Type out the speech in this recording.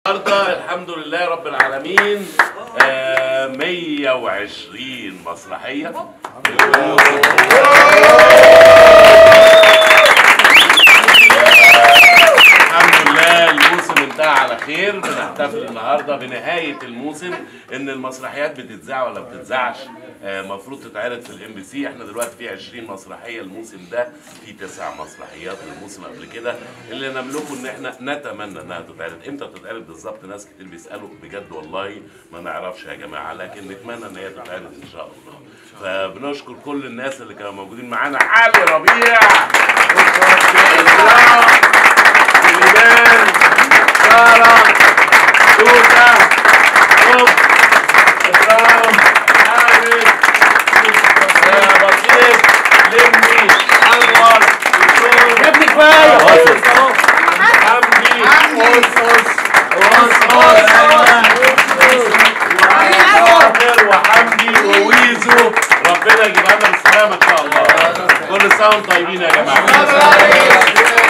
النهارده الحمد لله رب العالمين آه 120 مسرحيه الحمد لله الموسم انتهى على خير بنحتفل النهارده بنهايه الموسم ان المسرحيات بتتذاع ولا بتتذاعش المفروض تتعرض في الام بي سي احنا دلوقتي في 20 مسرحيه الموسم ده في تسع مسرحيات الموسم قبل كده اللي نملكه ان احنا نتمنى انها تتعرض امتى تتعرض بالظبط ناس كتير بيسالوا بجد والله ما نعرفش يا جماعه لكن نتمنى ان هي تتعرض ان شاء الله فبنشكر كل الناس اللي كانوا موجودين معانا علي ربيع إسراء، سليمان سارة توتا حب إكرام حامد آه، بسيط لمي أنور دكتور يا ابني كفايه حمدي وعامر وحمدي وويزو ربنا يجيبها لنا بالسلامه ان شاء الله كل سنه وانتم طيبين يا جماعه